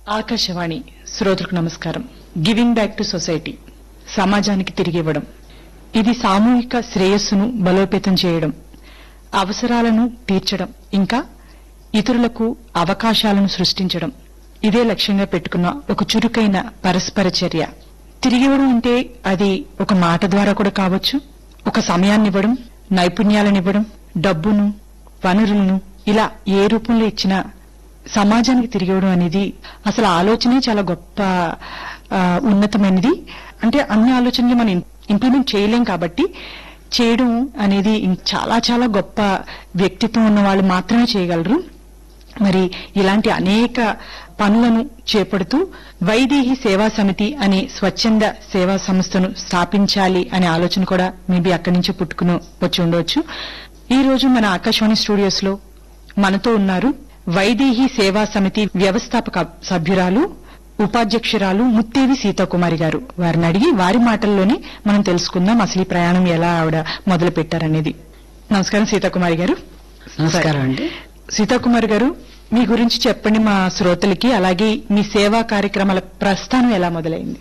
ఆకాశవాణి శ్రోతలకు నమస్కారం giving back to society సమాజానికి తిరిగి ఇవ్వడం ఇది సామూహిక శ్రేయస్సును బలోపేతం చేయడం అవసరాలను తీర్చడం ఇంకా ఇతరులకు అవకాశాలను సృష్టించడం ఇదే లక్ష్యంగా పెట్టుకున్న ఒక చురుకైన పరస్పర చర్య తిరిగివ్వడం అంటే అది ఒక మాట ద్వారా కూడా కావచ్చు ఒక సమయాన్ని ఇవ్వడం నైపుణ్యాలను ఇవ్వడం డబ్బును వనరులను ఇలా ఏ రూపంలో ఇచ్చినా సమాజానికి తిరిగి ఇవ్వడం అనేది అసలు ఆలోచనే చాలా గొప్ప ఆ, ఉన్నతమైనది అంటే అన్ని ఆలోచనలు మనం ఇంప్లిమెంట్ చేయలేం కాబట్టి చేయడం అనేది ఇం- చాలా చాలా గొప్ప వ్యక్తిత్వం ఉన్న వాళ్ళు మాత్రమే చేయగలరు మరి ఇలాంటి అనేక పనులను చేపడుతూ వైదేహి సేవా సమితి అనే స్వచ్ఛంద సేవా సంస్థను స్థాపించాలి అనే ఆలోచన కూడా మేబీ అక్కడి నుంచి పుట్టుకుని వచ్చి ఉండవచ్చు ఈ రోజు మన ఆకాశవాణి స్టూడియోస్ లో మనతో ఉన్నారు వైదేహి సేవా సమితి వ్యవస్థాపక సభ్యురాలు ఉపాధ్యక్షురాలు ముత్తేవి సీతాకుమారి గారు వారిని అడిగి వారి మాటల్లోనే మనం తెలుసుకుందాం అసలు ఈ ప్రయాణం ఎలా ఆవిడ మొదలు పెట్టారనేది నమస్కారం సీతాకుమారి గారు నమస్కారం అండి సీతాకుమార్ గారు మీ గురించి చెప్పండి మా శ్రోతలకి అలాగే మీ సేవా కార్యక్రమాల ప్రస్థానం ఎలా మొదలైంది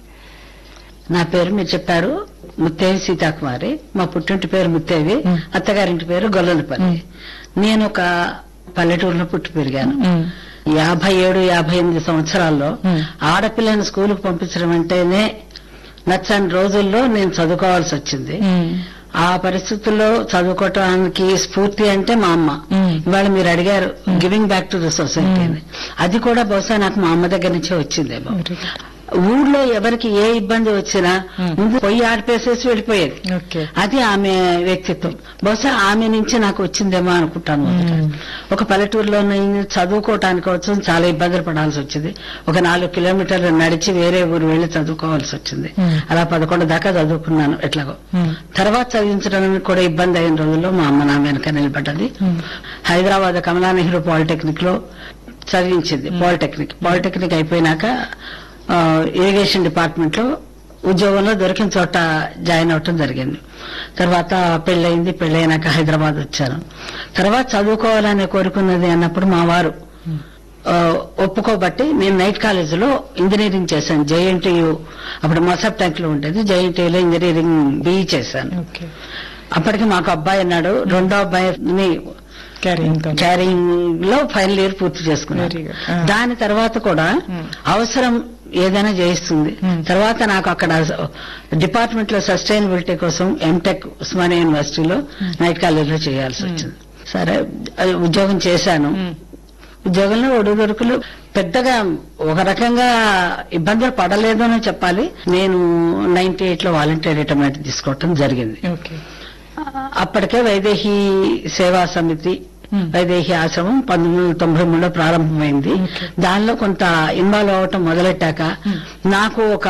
నా పేరు మీరు చెప్పారు ముత్తేవి సీతాకుమారి మా పుట్టింటి పేరు ముత్తేవి మ్. అత్తగారింటి పేరు గొల్లలపల్లి మ్. నేను ఒక పల్లెటూరులో పుట్టి పెరిగాను యాభై ఏడు యాభై ఎనిమిది సంవత్సరాల్లో మ్. ఆడపిల్లని స్కూలుకు పంపించడం అంటేనే నచ్చని రోజుల్లో నేను చదువుకోవాల్సి వచ్చింది ఆ పరిస్థితుల్లో చదువుకోవటానికి స్ఫూర్తి అంటే మా అమ్మ మ్. ఇవాళ మీరు అడిగారు giving back to the society అని అది కూడా బహుశా నాకు మా అమ్మ దగ్గర నుంచే వచ్చిందేమో ఊళ్ళో ఎవరికి ఏ ఇబ్బంది వచ్చినా మ్. ముందు పొయ్యి ఆడిపేసేసి వెళ్ళిపోయేది ఓకే అది ఆమె వ్యక్తిత్వం బహుశా ఆమె నుంచి నాకు వచ్చిందేమో అనుకుంటాను మొదట. మ్. ఒక పల్లెటూరులో నేను చదువుకోవటానికి వచ్చి చాలా ఇబ్బందులు పడాల్సి వచ్చింది ఒక నాలుగు కిలోమీటర్లు నడిచి వేరే ఊరు వెళ్లి చదువుకోవాల్సి వచ్చింది మ్. అలా పదకొండు దాకా చదువుకున్నాను ఎట్లాగో మ్. తర్వాత చదివించడానికి కూడా ఇబ్బంది అయిన రోజుల్లో మా అమ్మ నా వెనక నిలబడ్డది మ్. హైదరాబాద్ కమలా నెహ్రూ పాలిటెక్నిక్ లో చదివించింది పాలిటెక్నిక్ పాలిటెక్నిక్ అయిపోయినాక ఆ, ఇరిగేషన్ డిపార్ట్మెంట్ లో ఉద్యోగంలో దొరికిన చోట జాయిన్ అవటం జరిగింది తర్వాత పెళ్ళయింది పెళ్ళైనాక హైదరాబాద్ వచ్చాను తర్వాత చదువుకోవాలని కోరుకున్నది అన్నప్పుడు మా వారు ఆ, ఒప్పుకోబట్టి నేను నైట్ కాలేజీలో ఇంజనీరింగ్ చేశాను జేఎన్టీయు అప్పుడు మసబ్ ట్యాంక్ లో ఉండేది జేఎన్టీయూలో ఇంజనీరింగ్ బీఈ చేశాను ఓకే అప్పటికి మాకు అబ్బాయి అన్నాడు రెండో అబ్బాయిని క్యారింగ్ క్యారింగ్ లో ఫైనల్ ఇయర్ పూర్తి చేసుకున్నాను Very good. Ah. దాని తర్వాత కూడా Hmm. అవసరం ఏదైనా చేయిస్తుంది Hmm. తర్వాత నాకు అక్కడ డిపార్ట్మెంట్ లో సస్టైనబిలిటీ కోసం ఎంటెక్ ఉస్మానియా యూనివర్సిటీలో నైట్ కాలేజీలో చేయాల్సి వచ్చింది సరే అది ఉద్యోగం చేశాను ఉద్యోగంలో ఒడిదొరుకులు పెద్దగా ఒక రకంగా ఇబ్బందులు పడలేదు అని చెప్పాలి నేను నైన్టీ ఎయిట్ లో వాలంటీర్ రిటైర్మెంట్ తీసుకోవటం జరిగింది ఓకే అప్పటికే వైదేహి సేవా సమితి Hmm. వైదేహి ఆశ్రమం పంతొమ్మిది వందల తొంభై మూడులో ప్రారంభమైంది Okay. దానిలో కొంత ఇన్వాల్వ్ అవటం మొదలెట్టాక నాకు ఒక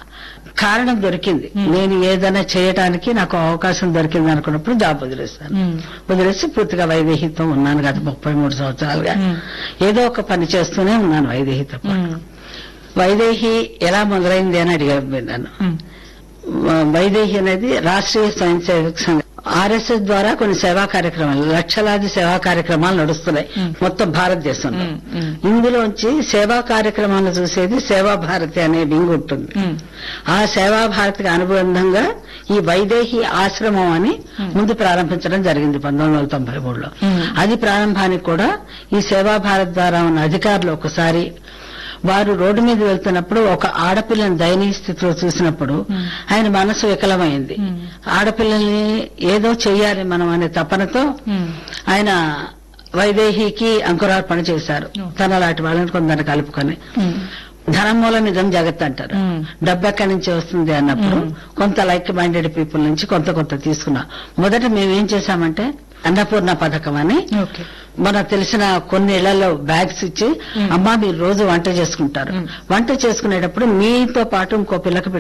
కారణం దొరికింది నేను ఏదైనా చేయడానికి నాకు అవకాశం దొరికింది అనుకున్నప్పుడు జాబ్ వదిలేస్తాను Hmm. వదిలేసి పూర్తిగా వైదేహితో ఉన్నాను గత ముప్పై మూడు సంవత్సరాలుగా Hmm. ఏదో ఒక పని చేస్తూనే ఉన్నాను వైదేహితో పాటు. వైదేహి ఎలా మొదలైంది అని అడిగారు మీరు నన్ను వైదేహి అనేది రాష్ట్రీయ స్వయం సేవక సంఘం ఆర్ఎస్ఎస్ ద్వారా కొన్ని సేవా కార్యక్రమాలు లక్షలాది సేవా కార్యక్రమాలు నడుస్తున్నాయి మ్. మొత్తం భారతదేశంలో మ్, మ్. ఇందులోంచి సేవా కార్యక్రమాలు చూసేది సేవా భారతి అనే వింగ్ ఉంటుంది ఆ సేవా భారతికి అనుబంధంగా ఈ వైదేహి ఆశ్రమం అని ముందు ప్రారంభించడం జరిగింది పంతొమ్మిది వందల తొంభై మూడులో మ్. అది ప్రారంభానికి కూడా ఈ సేవా భారత్ ద్వారా ఉన్న అధికారులు ఒకసారి వారు రోడ్డు మీద వెళ్తున్నప్పుడు ఒక ఆడపిల్లని దయనీయ స్థితిలో చూసినప్పుడు మ్. ఆయన మనసు వికలమైంది మ్. ఆడపిల్లల్ని ఏదో చెయ్యాలి మనం అనే తపనతో ఆయన వైదేహికి అంకురార్పణ చేశారు ఓకే. తన లాంటి వాళ్ళని కొందరు కలుపుకొని ధనం మూల నిజం జగత్ అంటారు మ్మ్. డబ్బు ఎక్కడి నుంచి వస్తుంది అన్నప్పుడు మ్మ్. కొంత లైక్ మైండెడ్ పీపుల్ నుంచి కొంత కొంత తీసుకున్నాం మొదట మేము ఏం చేశామంటే అన్నపూర్ణ పథకం అని ఓకే మనకు తెలిసిన కొన్ని ఇళ్లలో బ్యాగ్స్ ఇచ్చి మ్మ్. అమ్మా మీరు రోజు వంట చేసుకుంటారు మ్మ్. వంట చేసుకునేటప్పుడు మీతో పాటు ఇంకో పిల్లకి